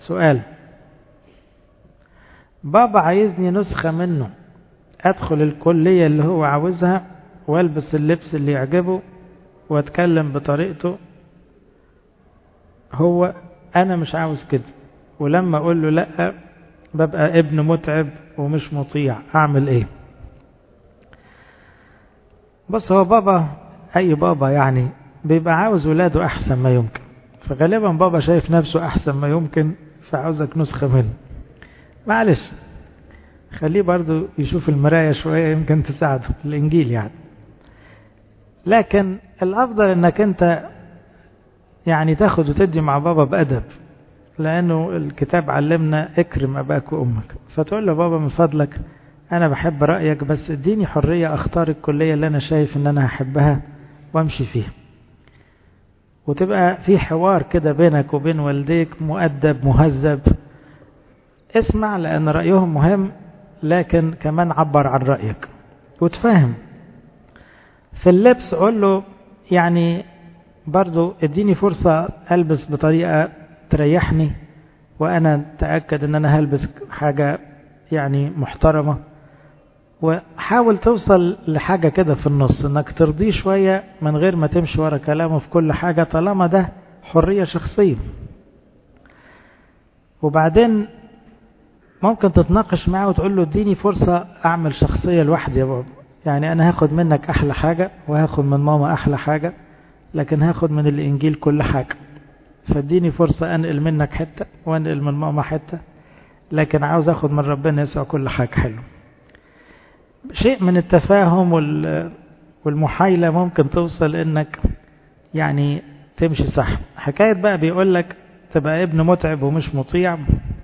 سؤال بابا عايزني نسخة منه ادخل الكلية اللي هو عاوزها والبس اللبس اللي يعجبه واتكلم بطريقته هو انا مش عاوز كده ولما اقول له لا ببقى ابن متعب ومش مطيع اعمل ايه بص هو بابا اي بابا يعني بيبقى عاوز ولاده احسن ما يمكن فغالبا بابا شايف نفسه احسن ما يمكن فعاوزك نسخة منه معلش خليه برضو يشوف المراية شوية يمكن تساعده الانجيل يعني لكن الافضل انك انت يعني تاخد وتدي مع بابا بأدب لأنه الكتاب علمنا اكرم أباك وأمك فتقول له بابا من فضلك أنا بحب رأيك بس اديني حرية أختار الكلية اللي أنا شايف إن أنا هحبها وأمشي فيها وتبقى في حوار كده بينك وبين والديك مؤدب مهذب اسمع لأن رأيهم مهم لكن كمان عبر عن رأيك وتفهم في اللبس قول له يعني برضو اديني فرصة ألبس بطريقة تريحني وأنا تأكد أن أنا هلبس حاجة يعني محترمة وحاول توصل لحاجة كده في النص انك ترضيه شوية من غير ما تمشي ورا كلامه في كل حاجة طالما ده حرية شخصية وبعدين ممكن تتناقش معاه وتقول له اديني فرصة اعمل شخصية لوحدي يا بابا يعني انا هاخد منك احلى حاجة وهاخد من ماما احلى حاجة لكن هاخد من الانجيل كل حاجة فاديني فرصة انقل منك حتة وانقل من ماما حتة لكن عاوز اخد من ربنا يسوع كل حاجة حلوه شيء من التفاهم والمحايلة ممكن توصل انك يعني تمشي صح حكاية بقى بيقول لك تبقى ابن متعب ومش مطيع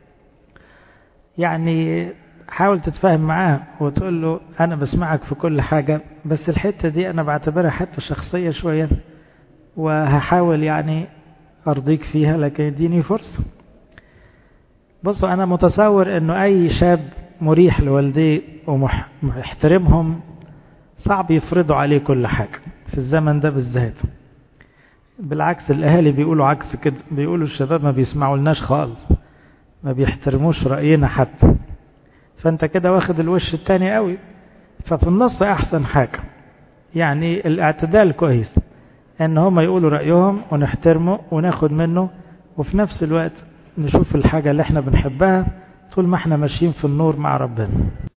يعني حاول تتفاهم معاه وتقول له انا بسمعك في كل حاجة بس الحتة دي انا بعتبرها حتة شخصية شوية وهحاول يعني ارضيك فيها لكن اديني فرصة بصوا انا متصور انه اي شاب مريح لوالديه ومحترمهم صعب يفرضوا عليه كل حاجة في الزمن ده بالذات بالعكس الأهالي بيقولوا عكس كده بيقولوا الشباب ما بيسمعوا لناش خالص ما بيحترموش رأينا حتى فانت كده واخد الوش التاني قوي ففي النص أحسن حاجة يعني الاعتدال كويس ان هم يقولوا رأيهم ونحترمه وناخد منه وفي نفس الوقت نشوف الحاجة اللي احنا بنحبها طول ما احنا ماشيين في النور مع ربنا